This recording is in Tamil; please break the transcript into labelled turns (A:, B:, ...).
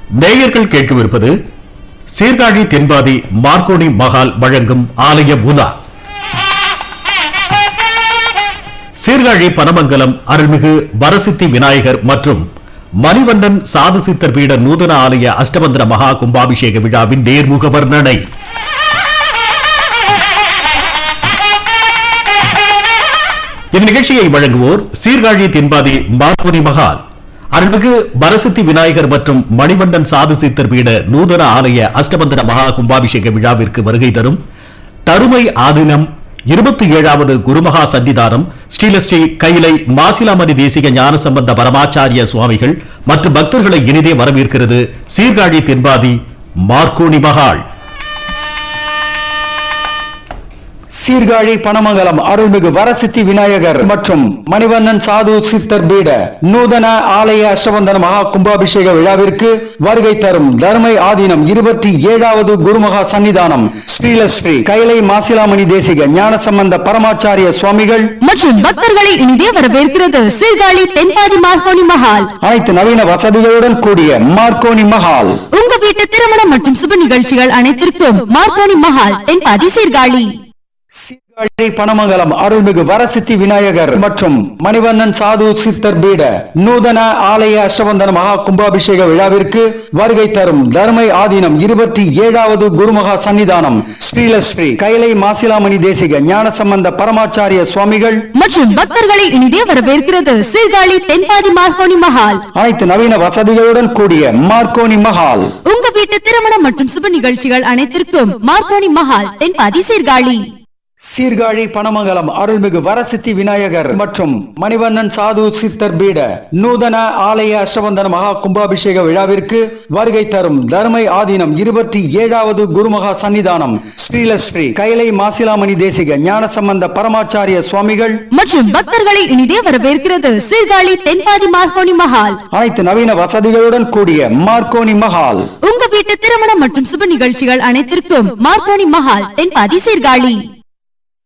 A: நேயர்கள் கேட்கவிருப்பது சீர்காழி தென்பாதி மார்க்கோணி மகால் வழங்கும் ஆலய உலா சீர்காழி பனமங்கலம் அருள்மிகு வரசித்தி விநாயகர் மற்றும் மணிவண்ணன் சாது சித்தர் பீட நூதன ஆலய அஷ்டமந்திர மகா கும்பாபிஷேக விழாவின் நேர்முக வர்ணனை இந்நிகழ்ச்சியை வழங்குவோர் சீர்காழி தென்பாதி மார்க்கோனி மகால் அருள்மிகு வரசித்தி விநாயகர் மற்றும் மணிவண்ணன் சாது சித்தர் பீட நூதன ஆலய அஷ்டமந்திர மகா கும்பாபிஷேக விழாவிற்கு வருகை தரும் தருமை ஆதீனம் இருபத்தி ஏழாவது குருமகா சன்னிதானம் ஸ்ரீலஸ்ரீ கைலை மாசிலாமணி தேசிக ஞான சம்பந்த பரமாச்சாரிய சுவாமிகள் மற்றும் பக்தர்களை இனிதே வரவேற்கிறது சீர்காழி தென்பாதி மார்க்கோனி மகால்
B: சீர்காழி பனமங்கலம் அருள்மிகு வரசித்தி விநாயகர் மற்றும் மணிவண்ணன் சாது சித்தர் பீட நூதன ஆலய அஷ்டவந்தன மகா கும்பாபிஷேக விழாவிற்கு வருகை தரும் தர்மை ஆதீனம் இருபத்தி ஏழாவது குருமகா சன்னிதானம் ஸ்ரீலஸ்ரீ கைலை மாசிலாமணி தேசிக ஞான சம்பந்த பரமாச்சாரிய சுவாமிகள்
C: மற்றும் பக்தர்களை இனிதே வரவேற்கிறது சீர்காழி தென்பாதி மார்கோனி மஹால்
B: அனைத்து நவீன வசதிகளுடன் கூடிய மார்க்கோனி மஹால்
C: உங்க வீட்டு திருமணம் மற்றும் சுப நிகழ்ச்சிகள் அனைத்திற்கும் மார்கோனி மஹால் தென்பாதி சீர்காழி
B: சீர்காழி பனமங்கலம் அருள்மிகு வரசித்தி விநாயகர் மற்றும் மணிவண்ணன் சாது சித்தர் பீட நூதன ஆலய அஷ்டவந்தன மகா கும்பாபிஷேக விழாவிற்கு வருகை தரும் தர்மை ஆதீனம் இருபத்தி ஏழாவது குருமகா சன்னிதானம் ஸ்ரீலஸ்ரீ கைலை மாசிலாமணி தேசிக ஞான சம்பந்த பரமாச்சாரிய சுவாமிகள்
C: மற்றும் பக்தர்களை இனிதே வரவேற்கிறது சீர்காழி தென்பாதி மார்கோனி மஹால்
B: அனைத்து நவீன வசதிகளுடன் கூடிய மார்க்கோனி மஹால்
C: உங்க வீட்டு திருமணம் மற்றும் சுப நிகழ்ச்சிகள் அனைத்திற்கும் மார்கோனி மஹால் தென்பாதி சீர்காழி
B: சீர்காழி பனமங்கலம் அருள்மிகு வரசித்தி விநாயகர் மற்றும் மணிவண்ணன் சாது சித்தர் பீட நூதன ஆலய அஷ்டவந்தன மகா கும்பாபிஷேக விழாவிற்கு வருகை தரும் தர்மை ஆதீனம் இருபத்தி ஏழாவது குருமகா சன்னிதானம் ஸ்ரீலஸ்ரீ கைலை மாசிலாமணி தேசிக ஞான சம்பந்த பரமாச்சாரிய சுவாமிகள்
C: மற்றும் பக்தர்களை இனிதே வரவேற்கிறது சீர்காழி தென்பாதி மார்கோனி மஹால்
B: அனைத்து நவீன வசதிகளுடன் கூடிய மார்க்கோனி மஹால்
C: உங்க வீட்டு திருமணம் மற்றும் சுப நிகழ்ச்சிகள் அனைத்திற்கும் மார்கோனி மஹால் தென்பாதி சீர்காழி